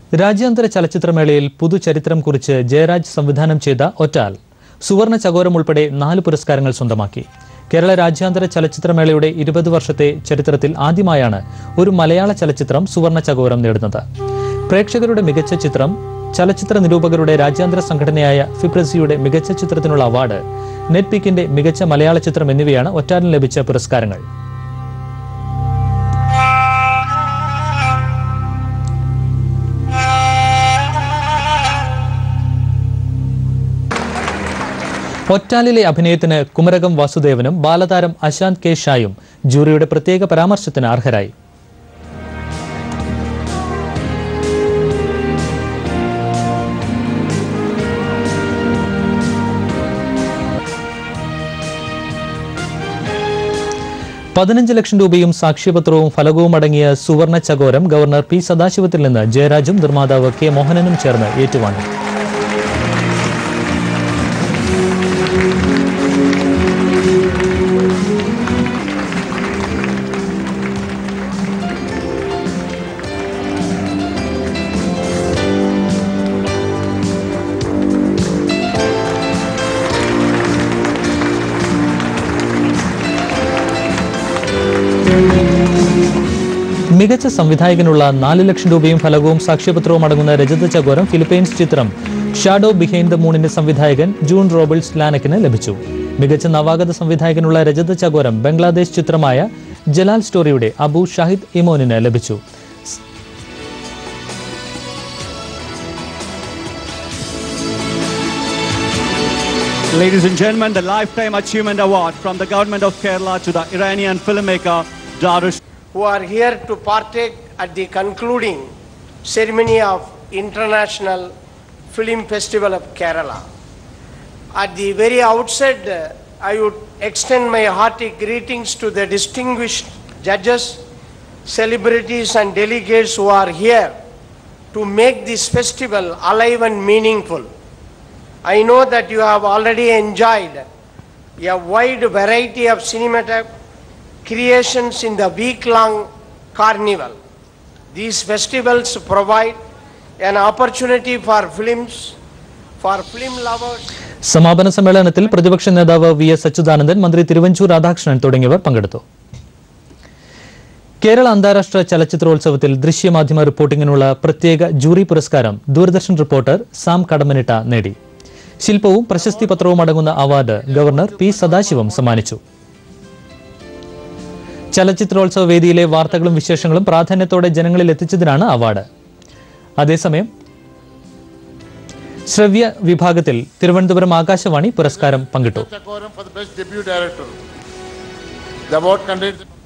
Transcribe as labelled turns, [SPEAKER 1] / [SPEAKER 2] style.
[SPEAKER 1] രാജ്യാന്തര ചലച്ചിത്രമേളയിൽ പുതുചരിത്രം കുറിച്ച് ജയരാജ് സംവിധാനം ചെയ്ത ഒറ്റാൽ സുവർണ ചകോരം ഉൾപ്പെടെ നാല് പുരസ്കാരങ്ങൾ സ്വന്തമാക്കി കേരള രാജ്യാന്തര ചലച്ചിത്രമേളയുടെ ഇരുപത് വർഷത്തെ ചരിത്രത്തിൽ ആദ്യമായാണ് ഒരു മലയാള ചലച്ചിത്രം സുവർണ ചകോരം നേടുന്നത് പ്രേക്ഷകരുടെ മികച്ച ചിത്രം ചലച്ചിത്ര നിരൂപകരുടെ രാജ്യാന്തര സംഘടനയായ ഫിപ്രസിയുടെ മികച്ച ചിത്രത്തിനുള്ള അവാർഡ് നെറ്റ്പിക്കിന്റെ മികച്ച മലയാള ചിത്രം എന്നിവയാണ് ഒറ്റാലിന് ലഭിച്ച പുരസ്കാരങ്ങൾ ഒറ്റാലിലെ അഭിനയത്തിന് കുമരകം വാസുദേവനും ബാലതാരം അശാന്ത് കെ ഷായും ജൂറിയുടെ പ്രത്യേക പരാമർശത്തിന് അർഹരായി പതിനഞ്ച് ലക്ഷം രൂപയും സാക്ഷ്യപത്രവും ഫലകവും അടങ്ങിയ സുവർണ ചകോരം ഗവർണർ പി സദാശിവത്തിൽ നിന്ന് ജയരാജും നിർമ്മാതാവ് കെ മോഹനനും ചേർന്ന് ഏറ്റുവാങ്ങി മികച്ച സംവിധായകനുള്ള നാല് ലക്ഷം രൂപയും ഫലകവും സാക്ഷ്യപത്രവും അടങ്ങുന്ന രജത ചകോരം ഫിലിപ്പൈൻസ് ചിത്രം ഷാഡോ ബിഹൈൻഡ് ദ മൂണിന്റെ സംവിധായകൻ ജൂൺ റോബിൾസ് ലാനക്കിന് ലഭിച്ചു മികച്ച നവാഗത സംവിധായകനുള്ള രജത ചകോരം ബംഗ്ലാദേശ് ചിത്രമായ ജലാൽ സ്റ്റോറിയുടെ അബു ഷാഹിദ് ഇമോനിന് ലഭിച്ചു
[SPEAKER 2] Ladies and gentlemen, the Lifetime Achievement Award from the Government of Kerala to the Iranian filmmaker Darush.
[SPEAKER 3] who are here to partake at the concluding ceremony of International Film Festival of Kerala. At the very outset, uh, I would extend my hearty greetings to the distinguished judges, celebrities, and delegates who are here to make this festival alive and meaningful. I know that you have already enjoyed a wide variety of cinematic creations in the week long carnival. These festivals provide an opportunity for films, for film lovers.
[SPEAKER 1] സമാപന സമ്മേളനത്തിൽ പ്രതിപക്ഷ നേതാവ് V S Achuthanandan മന്ത്രി തിരുവഞ്ചൂർ രാധാകൃഷ്ണൻ തുടങ്ങിയവർ പങ്കെടുത്തു കേരള അന്താരാഷ്ട്ര ചലച്ചിത്രോത്സവത്തിൽ ദൃശ്യമാധ്യമ റിപ്പോർട്ടിങ്ങിനുള്ള പ്രത്യേക jury പുരസ്കാരം ദൂരദർശൻ റിപ്പോർട്ടർ സാം കടമനിട്ട നേടി ശില്പവും പ്രശസ്തി പത്രവും അടങ്ങുന്ന അവാർഡ് ഗവർണർ പി സദാശിവം സമ്മാനിച്ചു ചലച്ചിത്രോത്സവ വേദിയിലെ വാർത്തകളും വിശേഷങ്ങളും പ്രാധാന്യത്തോടെ ജനങ്ങളിൽ എത്തിച്ചതിനാണ് അവാർഡ് അതേസമയം ശ്രവ്യ വിഭാഗത്തിൽ തിരുവനന്തപുരം ആകാശവാണി പുരസ്കാരം പങ്കിട്ടു
[SPEAKER 4] Chakoram for the best debut director. The award contains